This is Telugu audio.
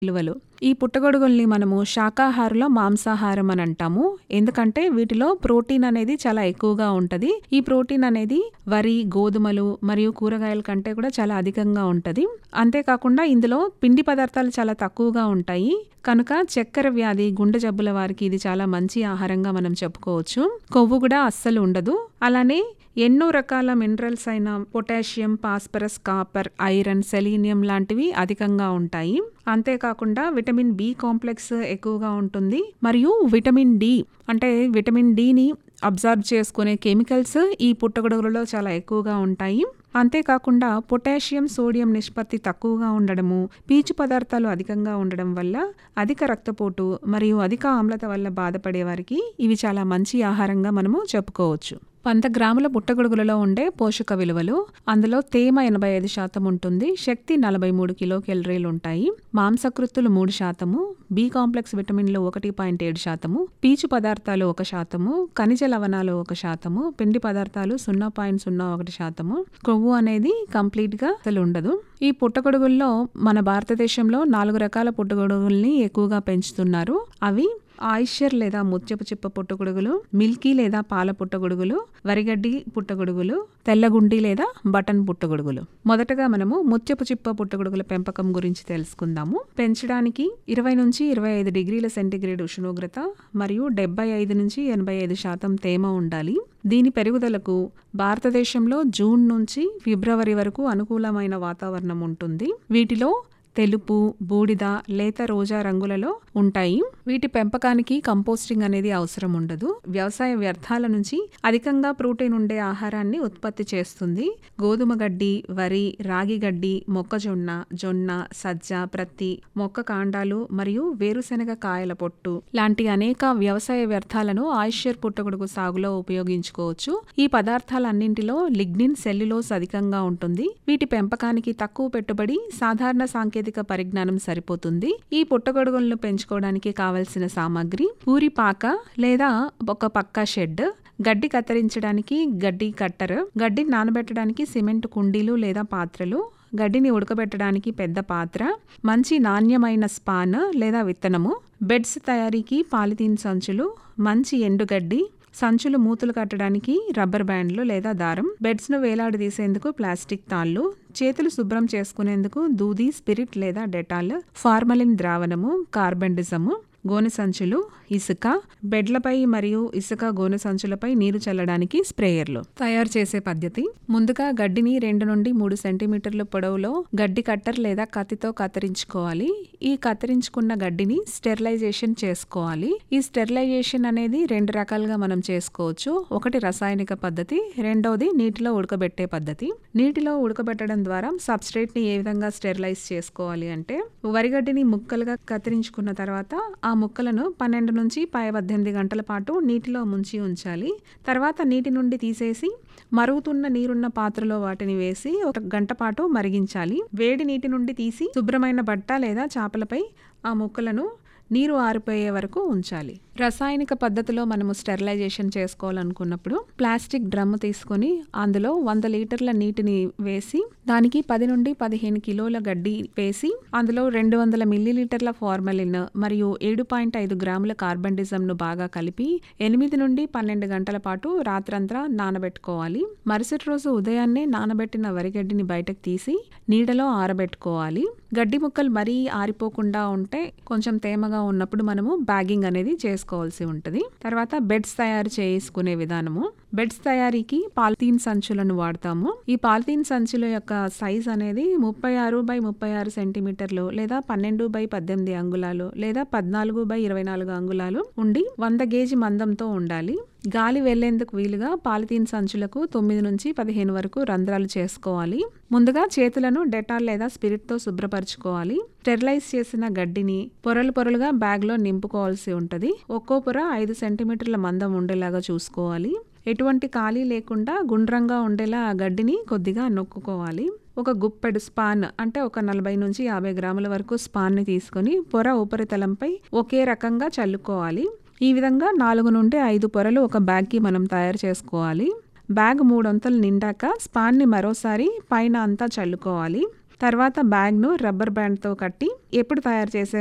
విలువలు ఈ పుట్టగొడుగుల్ని మనము శాకాహారుల మాంసాహారం అని అంటాము ఎందుకంటే వీటిలో ప్రోటీన్ అనేది చాలా ఎక్కువగా ఉంటది ఈ ప్రోటీన్ అనేది వరి గోధుమలు మరియు కూరగాయల కంటే కూడా చాలా అధికంగా ఉంటది అంతేకాకుండా ఇందులో పిండి పదార్థాలు చాలా తక్కువగా ఉంటాయి కనుక చక్కెర వ్యాధి గుండె జబ్బుల వారికి ఇది చాలా మంచి ఆహారంగా మనం చెప్పుకోవచ్చు కొవ్వు కూడా అస్సలు ఉండదు అలానే ఎన్నో రకాల మినరల్స్ అయిన potassium phosphorus copper iron selenium లాంటివి అధికంగా ఉంటాయి అంతేకాకుండా విటమిన్ బి కాంప్లెక్స్ ఎక్కువగా ఉంటుంది మరియు విటమిన్ డి అంటే విటమిన్ డిని అబ్జర్వ్ చేసుకునే కెమికల్స్ ఈ పుట్టగొడుగులలో చాలా ఎక్కువగా ఉంటాయి అంతేకాకుండా పొటాషియం సోడియం నిష్పత్తి తక్కువగా ఉండడము పీచు పదార్థాలు అధికంగా ఉండడం వల్ల అధిక రక్తపోటు మరియు అధిక ఆమ్లత వల్ల బాధపడే వారికి ఇవి చాలా మంచి ఆహారంగా మనము చెప్పుకోవచ్చు వంద గ్రాముల పుట్టగొడుగులలో ఉండే పోషక విలువలు అందులో తేమ ఎనభై ఐదు శాతం ఉంటుంది శక్తి నలభై మూడు కిలో కెలరీలు ఉంటాయి మాంసకృత్తులు మూడు శాతము బి కాంప్లెక్స్ విటమిన్లు ఒకటి పాయింట్ ఏడు శాతము పీచు పదార్థాలు ఒక శాతము ఖనిజ లవణాలు ఒక శాతము పిండి పదార్థాలు సున్నా పాయింట్ సున్నా ఒకటి శాతము కొవ్వు అనేది కంప్లీట్ గా అసలు ఉండదు ఈ పుట్టగొడుగుల్లో మన భారతదేశంలో నాలుగు రకాల పుట్టగొడుగుల్ని ఎక్కువగా పెంచుతున్నారు అవి ఆయిషర్ లేదా ముత్యపు చిప్ప పుట్టగొడుగులు మిల్కీ లేదా పాల పుట్టగొడుగులు వరిగడ్డి పుట్టగొడుగులు తెల్లగుండి లేదా బటన్ పుట్టగొడుగులు మొదటగా మనము ముత్యపు చిప్ప పుట్టగొడుగుల పెంపకం గురించి తెలుసుకుందాము పెంచడానికి ఇరవై నుంచి ఇరవై ఐదు డిగ్రీల సెంటీగ్రేడ్ ఉష్ణోగ్రత మరియు డెబ్బై ఐదు నుంచి ఎనభై ఐదు శాతం తేమ ఉండాలి దీని పెరుగుదలకు భారతదేశంలో జూన్ నుంచి ఫిబ్రవరి వరకు అనుకూలమైన వాతావరణం ఉంటుంది వీటిలో తెలుపు బూడిద లేత రోజా రంగులలో ఉంటాయి వీటి పెంపకానికి కంపోస్టింగ్ అనేది అవసరం ఉండదు వ్యవసాయ వ్యర్థాల నుంచి అధికంగా ప్రోటీన్ ఉండే ఆహారాన్ని ఉత్పత్తి చేస్తుంది గోధుమ గడ్డి వరి రాగి గడ్డి మొక్కజొన్న జొన్న సజ్జ ప్రత్తి మొక్క కాండాలు మరియు వేరుశెనగ కాయల పొట్టు లాంటి అనేక వ్యవసాయ వ్యర్థాలను ఆయిషర్ పుట్టగొడుగు సాగులో ఉపయోగించుకోవచ్చు ఈ పదార్థాలన్నింటిలో లిగ్నిన్ సెల్యులోస్ అధికంగా ఉంటుంది వీటి పెంపకానికి తక్కువ పెట్టుబడి సాధారణ సాంకేతిక సాంకేతిక పరిజ్ఞానం సరిపోతుంది ఈ పుట్టగొడుగులను పెంచుకోవడానికి కావలసిన సామాగ్రి పూరి పాక లేదా ఒక పక్కా షెడ్ గడ్డి కత్తిరించడానికి గడ్డి కట్టర్ గడ్డి నానబెట్టడానికి సిమెంట్ కుండీలు లేదా పాత్రలు గడ్డిని ఉడకబెట్టడానికి పెద్ద పాత్ర మంచి నాణ్యమైన స్పాన్ లేదా విత్తనము బెడ్స్ తయారీకి పాలిథీన్ సంచులు మంచి ఎండుగడ్డి సంచులు మూతులు కట్టడానికి రబ్బర్ బ్యాండ్లు లేదా దారం బెడ్స్ను వేలాడదీసేందుకు ప్లాస్టిక్ తాళ్ళు చేతులు శుభ్రం చేసుకునేందుకు దూది స్పిరిట్ లేదా డెటాల్ ఫార్మలిన్ ద్రావణము కార్బెండిజము గోనె సంచులు ఇసుక బెడ్లపై మరియు ఇసుక గోనె సంచులపై నీరు చల్లడానికి స్ప్రేయర్లు తయారు చేసే పద్ధతి ముందుగా గడ్డిని రెండు నుండి మూడు సెంటీమీటర్ల పొడవులో గడ్డి కట్టర్ లేదా కత్తితో కత్తిరించుకోవాలి ఈ కత్తిరించుకున్న గడ్డిని స్టెరిలైజేషన్ చేసుకోవాలి ఈ స్టెరిలైజేషన్ అనేది రెండు రకాలుగా మనం చేసుకోవచ్చు ఒకటి రసాయనిక పద్ధతి రెండవది నీటిలో ఉడకబెట్టే పద్ధతి నీటిలో ఉడకబెట్టడం ద్వారా సబ్స్ట్రేట్ ని ఏ విధంగా స్టెరిలైజ్ చేసుకోవాలి అంటే వరిగడ్డిని ముక్కలుగా కత్తిరించుకున్న తర్వాత ఆ ముక్కలను పన్నెండు నుంచి పద్దెనిమిది గంటల పాటు నీటిలో ముంచి ఉంచాలి తర్వాత నీటి నుండి తీసేసి మరుగుతున్న నీరున్న పాత్రలో వాటిని వేసి ఒక గంట పాటు మరిగించాలి వేడి నీటి నుండి తీసి శుభ్రమైన బట్ట లేదా చాపలపై ఆ ముక్కలను నీరు ఆరిపోయే వరకు ఉంచాలి రసాయనిక పద్ధతిలో మనము స్టెరిలైజేషన్ చేసుకోవాలనుకున్నప్పుడు ప్లాస్టిక్ డ్రమ్ తీసుకొని అందులో వంద లీటర్ల నీటిని వేసి దానికి పది నుండి పదిహేను కిలోల గడ్డి వేసి అందులో రెండు వందల మిల్లీలీటర్ల ఫార్మలిన్ మరియు ఏడు పాయింట్ ఐదు గ్రాముల కార్బండిజంను బాగా కలిపి ఎనిమిది నుండి పన్నెండు గంటల పాటు రాత్రంతా నానబెట్టుకోవాలి మరుసటి రోజు ఉదయాన్నే నానబెట్టిన వరిగడ్డిని బయటకు తీసి నీడలో ఆరబెట్టుకోవాలి గడ్డి ముక్కలు మరీ ఆరిపోకుండా ఉంటే కొంచెం తేమగా ఉన్నప్పుడు మనము బ్యాగింగ్ అనేది చేసుకోవాల్సి ఉంటుంది తర్వాత బెడ్స్ తయారు చేసుకునే విధానము బెడ్స్ తయారీకి పాలిథీన్ సంచులను వాడతాము ఈ పాలిథీన్ సంచుల యొక్క సైజ్ అనేది ముప్పై ఆరు బై ముప్పై ఆరు సెంటీమీటర్లు లేదా పన్నెండు బై పద్దెనిమిది అంగుళాలు లేదా పద్నాలుగు బై ఇరవై నాలుగు అంగుళాలు ఉండి వంద గేజీ మందంతో ఉండాలి గాలి వెళ్లేందుకు వీలుగా పాలిథీన్ సంచులకు తొమ్మిది నుంచి పదిహేను వరకు రంధ్రాలు చేసుకోవాలి ముందుగా చేతులను డెటాల్ లేదా స్పిరిట్తో శుభ్రపరచుకోవాలి స్టెరిలైజ్ చేసిన గడ్డిని పొరలు పొరలుగా బ్యాగ్లో నింపుకోవాల్సి ఉంటుంది ఒక్కో పొర ఐదు సెంటీమీటర్ల మందం ఉండేలాగా చూసుకోవాలి ఎటువంటి ఖాళీ లేకుండా గుండ్రంగా ఉండేలా ఆ గడ్డిని కొద్దిగా నొక్కుకోవాలి ఒక గుప్పెడు స్పాన్ అంటే ఒక నలభై నుంచి యాభై గ్రాముల వరకు స్పాన్ని తీసుకొని పొర ఉపరితలంపై ఒకే రకంగా చల్లుకోవాలి ఈ విధంగా నాలుగు నుండి ఐదు పొరలు ఒక బ్యాగ్కి మనం తయారు చేసుకోవాలి బ్యాగ్ మూడొంతలు నిండాక స్పాన్ని మరోసారి పైన అంతా చల్లుకోవాలి తర్వాత బ్యాగ్‌ను రబ్బర్ బ్యాండ్‌తో కట్టి ఎప్పుడు తయారు చేసే